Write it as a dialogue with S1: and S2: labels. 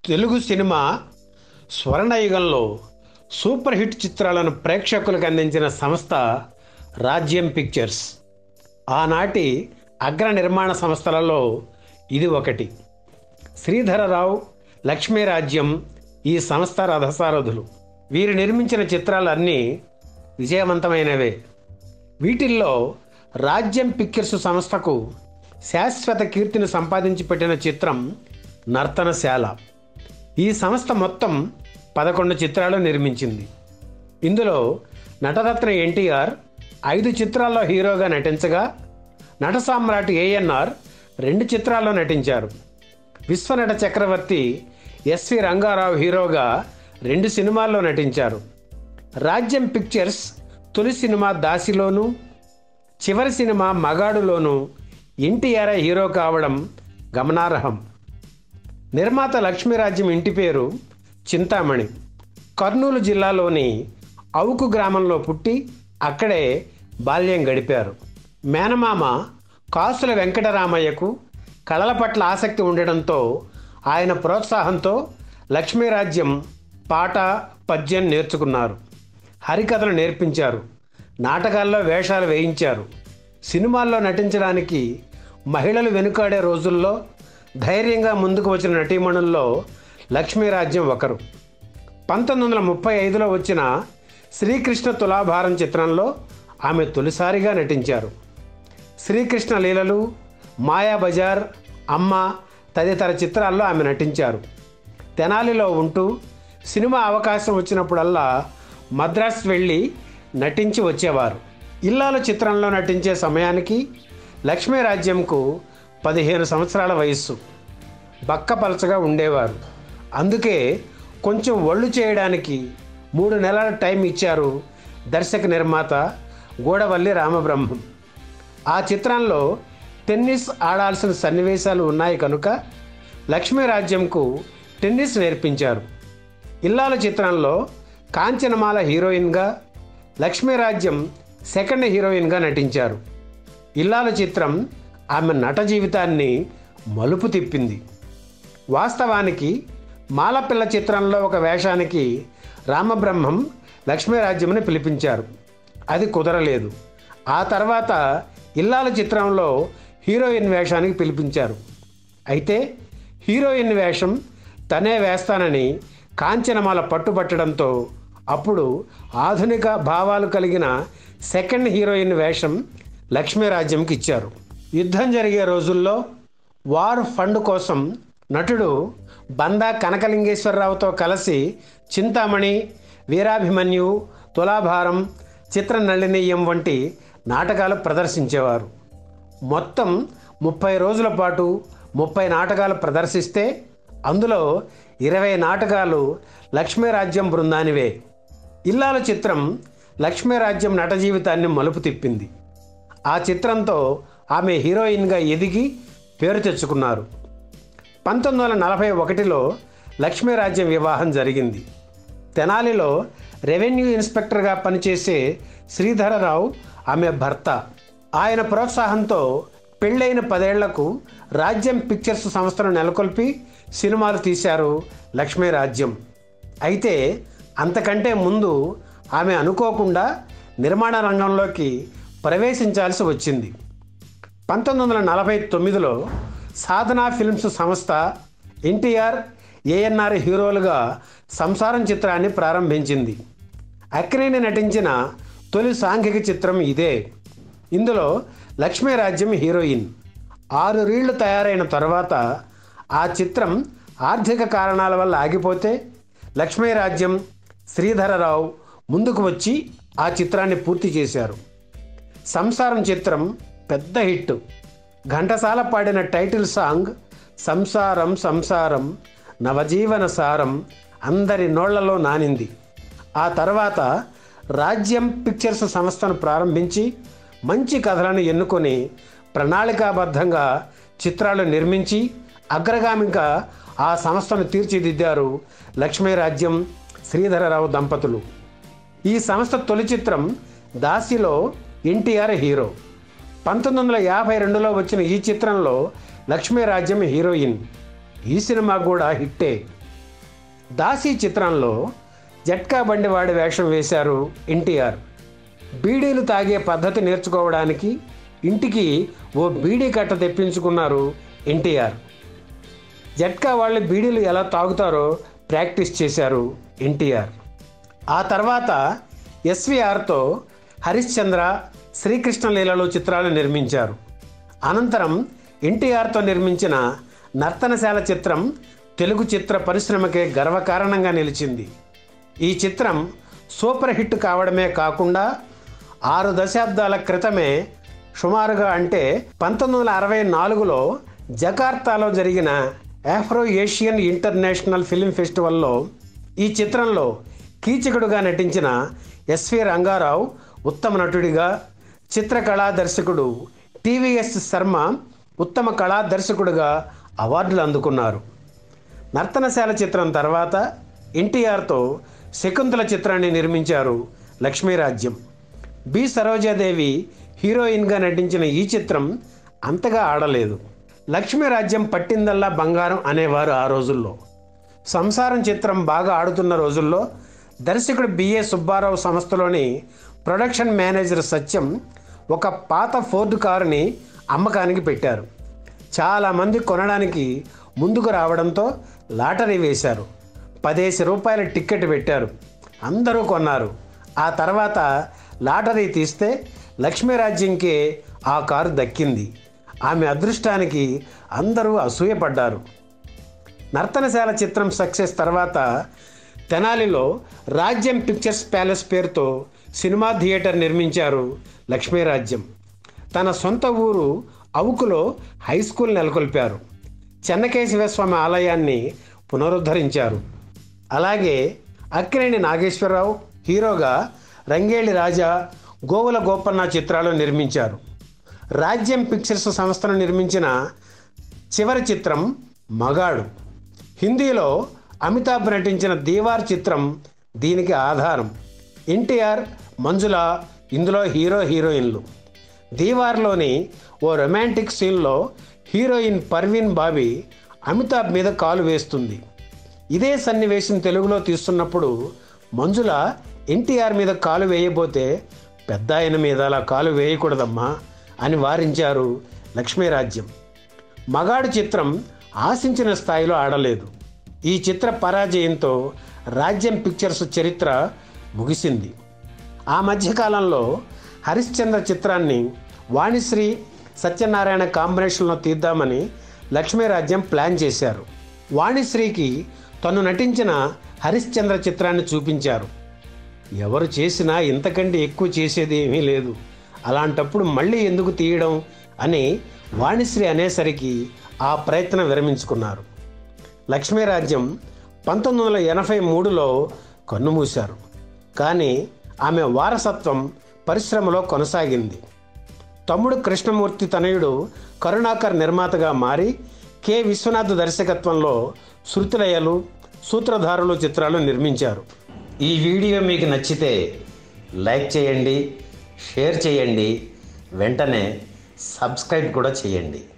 S1: Telugu cinema స్వర్ణయుగంలో super hit చిత్రాలను ప్రేక్షకులకు అందించిన సంస్థ రాజ్యం పిక్చర్స్ ఆనాటి అగ్ర నిర్మాణ సంస్థలలో ఇది ఒకటి శ్రీధరరావు లక్ష్మీరాజ్యం ఈ సంస్థ రథసారథులు వీరు నిర్మించిన చిత్రాలన్నీ విజయవంతమైనవే వీటిల్లో రాజ్యం పిక్చర్స్ సంస్థకు శాశ్వత కీర్తిని సంపాదించి పెట్టిన చిత్రం నర్తనశాల ఈ సంస్థ మొత్తం పదకొండు చిత్రాలు నిర్మించింది ఇందులో నటరత్న ఎన్టీఆర్ ఐదు చిత్రాల్లో హీరోగా నటించగా నట సామ్రాట్ ఏఎన్ఆర్ రెండు చిత్రాల్లో నటించారు విశ్వనట చక్రవర్తి ఎస్వి రంగారావు హీరోగా రెండు సినిమాల్లో నటించారు రాజ్యం పిక్చర్స్ తొలి సినిమా దాసిలోను చివరి సినిమా మగాడులోను ఎన్టీఆర్ హీరో కావడం గమనార్హం నిర్మాత లక్ష్మీరాజ్యం ఇంటి పేరు చింతామణి కర్నూలు జిల్లాలోని అవుకు గ్రామంలో పుట్టి అక్కడే బాల్యం గడిపారు మేనమామ కాసుల వెంకటరామయ్యకు కళల పట్ల ఆసక్తి ఉండడంతో ఆయన ప్రోత్సాహంతో లక్ష్మీరాజ్యం పాట పద్యం నేర్చుకున్నారు హరికథలు నేర్పించారు నాటకాల్లో వేషాలు వేయించారు సినిమాల్లో నటించడానికి మహిళలు వెనుకాడే రోజుల్లో ధైర్యంగా ముందుకు వచ్చిన నటీమణుల్లో లక్ష్మీరాజ్యం ఒకరు పంతొమ్మిది వందల ముప్పై ఐదులో వచ్చిన శ్రీకృష్ణ తులాభారం చిత్రంలో ఆమె తొలిసారిగా నటించారు శ్రీకృష్ణ లీలలు మాయాబజార్ అమ్మ తదితర చిత్రాల్లో ఆమె నటించారు తెనాలిలో ఉంటూ సినిమా అవకాశం వచ్చినప్పుడల్లా మద్రాస్ వెళ్ళి నటించి వచ్చేవారు ఇల్లాల చిత్రంలో నటించే సమయానికి లక్ష్మీరాజ్యంకు పదిహేను సంవత్సరాల వయస్సు బక్కపలచగా ఉండేవారు అందుకే కొంచెం ఒళ్ళు చేయడానికి మూడు నెలల టైం ఇచ్చారు దర్శక నిర్మాత గూడవల్లి రామబ్రహ్మం ఆ చిత్రంలో టెన్నిస్ ఆడాల్సిన సన్నివేశాలు ఉన్నాయి కనుక లక్ష్మీరాజ్యంకు టెన్నిస్ నేర్పించారు ఇల్లాల చిత్రంలో కాంచనమాల హీరోయిన్గా లక్ష్మీరాజ్యం సెకండ్ హీరోయిన్గా నటించారు ఇల్లాల చిత్రం ఆమె నట జీవితాన్ని మలుపు తిప్పింది వాస్తవానికి మాలపిల్ల చిత్రంలో ఒక వేషానికి రామబ్రహ్మం లక్ష్మీరాజ్యంని పిలిపించారు అది కుదరలేదు ఆ తర్వాత ఇల్లాల చిత్రంలో హీరోయిన్ వేషానికి పిలిపించారు అయితే హీరోయిన్ వేషం తనే వేస్తానని కాంచనమాల పట్టుబట్టడంతో అప్పుడు ఆధునిక భావాలు కలిగిన సెకండ్ హీరోయిన్ వేషం లక్ష్మీరాజ్యంకి ఇచ్చారు యుద్ధం జరిగే రోజుల్లో వార్ ఫండ్ కోసం నటుడు బందా కనకలింగేశ్వరరావుతో కలిసి చింతామణి వీరాభిమన్యు తులాభారం చిత్ర నళినీయం వంటి నాటకాలు ప్రదర్శించేవారు మొత్తం ముప్పై రోజుల పాటు ముప్పై నాటకాలు ప్రదర్శిస్తే అందులో ఇరవై నాటకాలు లక్ష్మీరాజ్యం బృందానివే ఇల్లాల చిత్రం లక్ష్మీరాజ్యం నట జీవితాన్ని మలుపు తిప్పింది ఆ చిత్రంతో ఆమె హీరోయిన్గా ఎదిగి పేరు తెచ్చుకున్నారు పంతొమ్మిది వందల నలభై ఒకటిలో లక్ష్మీరాజ్యం వివాహం జరిగింది తెనాలిలో రెవెన్యూ ఇన్స్పెక్టర్గా పనిచేసే శ్రీధరరావు ఆమె భర్త ఆయన ప్రోత్సాహంతో పెళ్ళైన పదేళ్లకు రాజ్యం పిక్చర్స్ సంస్థను నెలకొల్పి సినిమాలు తీశారు లక్ష్మీరాజ్యం అయితే అంతకంటే ముందు ఆమె అనుకోకుండా నిర్మాణ రంగంలోకి ప్రవేశించాల్సి వచ్చింది పంతొమ్మిది వందల నలభై తొమ్మిదిలో సాధనా ఫిల్మ్స్ సంస్థ ఎన్టీఆర్ ఏఎన్ఆర్ హీరోలుగా సంసారం చిత్రాన్ని ప్రారంభించింది అక్కినేని నటించిన తొలి సాంఘిక చిత్రం ఇదే ఇందులో లక్ష్మీరాజ్యం హీరోయిన్ ఆరు రీళ్లు తయారైన తర్వాత ఆ చిత్రం ఆర్థిక కారణాల వల్ల ఆగిపోతే లక్ష్మీరాజ్యం శ్రీధరరావు ముందుకు వచ్చి ఆ చిత్రాన్ని పూర్తి చేశారు సంసారం చిత్రం పెద్ద హిట్ ఘంటసాల పాడిన టైటిల్ సాంగ్ సంసారం సంసారం నవజీవన సారం అందరి నోళ్లలో నానింది ఆ తర్వాత రాజ్యం పిక్చర్స్ సంస్థను ప్రారంభించి మంచి కథలను ఎన్నుకొని ప్రణాళికాబద్ధంగా చిత్రాలు నిర్మించి అగ్రగామిగా ఆ సంస్థను తీర్చిదిద్దారు లక్ష్మీరాజ్యం శ్రీధరరావు దంపతులు ఈ సంస్థ తొలి చిత్రం దాసిలో ఎన్టీఆర్ హీరో పంతొమ్మిది వందల యాభై రెండులో వచ్చిన ఈ చిత్రంలో లక్ష్మీరాజ్యం హీరోయిన్ ఈ సినిమా కూడా హిట్టే దాసి చిత్రంలో జట్కా బండివాడి వేషం వేశారు ఎన్టీఆర్ బీడీలు తాగే పద్ధతి నేర్చుకోవడానికి ఇంటికి ఓ బీడీ కట్ట తెప్పించుకున్నారు ఎన్టీఆర్ జట్కా వాళ్ళు బీడీలు ఎలా తాగుతారో ప్రాక్టీస్ చేశారు ఎన్టీఆర్ ఆ తర్వాత ఎస్విఆర్తో హరిశ్చంద్ర శ్రీకృష్ణ లీలలు చిత్రాలు నిర్మించారు అనంతరం ఎన్టీఆర్తో నిర్మించిన నర్తనశాల చిత్రం తెలుగు చిత్ర పరిశ్రమకే గర్వకారణంగా నిలిచింది ఈ చిత్రం సూపర్ హిట్ కావడమే కాకుండా ఆరు దశాబ్దాల క్రితమే సుమారుగా అంటే పంతొమ్మిది వందల అరవై నాలుగులో జకార్తాలో జరిగిన ఆఫ్రో ఏషియన్ ఇంటర్నేషనల్ ఫిల్మ్ ఫెస్టివల్లో ఈ చిత్రంలో కీచకుడుగా నటించిన ఎస్వి రంగారావు ఉత్తమ నటుడిగా చిత్రకళా దర్శకుడు టీవీఎస్ శర్మ ఉత్తమ కళా దర్శకుడిగా అవార్డులు అందుకున్నారు నర్తనశాల చిత్రం తర్వాత ఎన్టీఆర్తో శకుంతల చిత్రాన్ని నిర్మించారు లక్ష్మీరాజ్యం బి సరోజాదేవి హీరోయిన్గా నటించిన ఈ చిత్రం అంతగా ఆడలేదు లక్ష్మీరాజ్యం పట్టిందల్లా బంగారం అనేవారు ఆ రోజుల్లో సంసారం చిత్రం బాగా ఆడుతున్న రోజుల్లో దర్శకుడు బిఏ సుబ్బారావు సంస్థలోని ప్రొడక్షన్ మేనేజర్ సత్యం ఒక పాత ఫోర్డ్ కారుని అమ్మకానికి పెట్టారు చాలామంది కొనడానికి ముందుకు రావడంతో లాటరీ వేశారు పదేసి రూపాయల టిక్కెట్ పెట్టారు అందరూ కొన్నారు ఆ తర్వాత లాటరీ తీస్తే లక్ష్మీరాజ్యంకే ఆ కారు దక్కింది ఆమె అదృష్టానికి అందరూ అసూయపడ్డారు నర్తనశాల చిత్రం సక్సెస్ తర్వాత తెనాలిలో రాజ్యం పిక్చర్స్ ప్యాలెస్ పేరుతో సినిమా థియేటర్ నిర్మించారు లక్ష్మీరాజ్యం తన సొంత ఊరు అవుకులో హై స్కూల్ నెలకొల్పారు చెన్నకేశవస్వామి ఆలయాన్ని పునరుద్ధరించారు అలాగే అక్కినేని నాగేశ్వరరావు హీరోగా రంగేళి రాజా గోవుల గోపన్న చిత్రాలు నిర్మించారు రాజ్యం పిక్చర్స్ సంస్థను నిర్మించిన చివరి చిత్రం మగాడు హిందీలో అమితాబ్ నటించిన దీవార్ చిత్రం దీనికి ఆధారం ఎన్టీఆర్ మంజుల ఇందులో హీరో హీరోయిన్లు దీవార్లోని ఓ రొమాంటిక్ సీన్లో హీరోయిన్ పర్వీన్ బాబీ అమితాబ్ మీద కాలు వేస్తుంది ఇదే సన్నివేశం తెలుగులో తీస్తున్నప్పుడు మంజుల ఎన్టీఆర్ మీద కాలు వేయబోతే పెద్ద ఆయన మీద అలా కాలు వేయకూడదమ్మా అని వారించారు లక్ష్మీరాజ్యం మగాడు చిత్రం ఆశించిన స్థాయిలో ఆడలేదు ఈ చిత్ర పరాజయంతో రాజ్యం పిక్చర్స్ చరిత్ర ముగిసింది ఆ మధ్యకాలంలో హరిశ్చంద్ర చిత్రాన్ని వాణిశ్రీ సత్యనారాయణ కాంబినేషన్లో తీద్దామని లక్ష్మీరాజ్యం ప్లాన్ చేశారు వాణిశ్రీకి తను నటించిన హరిశ్చంద్ర చిత్రాన్ని చూపించారు ఎవరు చేసినా ఇంతకంటే ఎక్కువ చేసేది ఏమీ లేదు అలాంటప్పుడు మళ్ళీ ఎందుకు తీయడం అని వాణిశ్రీ అనేసరికి ఆ ప్రయత్నం విరమించుకున్నారు లక్ష్మీరాజ్యం పంతొమ్మిది వందల ఎనభై మూడులో కన్నుమూశారు కానీ ఆమె వారసత్వం పరిశ్రమలో కొనసాగింది తమ్ముడు కృష్ణమూర్తి తనయుడు కరుణాకర్ నిర్మాతగా మారి కె విశ్వనాథ్ దర్శకత్వంలో శృతిలయలు సూత్రధారులు చిత్రాలు నిర్మించారు ఈ వీడియో మీకు నచ్చితే లైక్ చేయండి షేర్ చేయండి వెంటనే సబ్స్క్రైబ్ కూడా చేయండి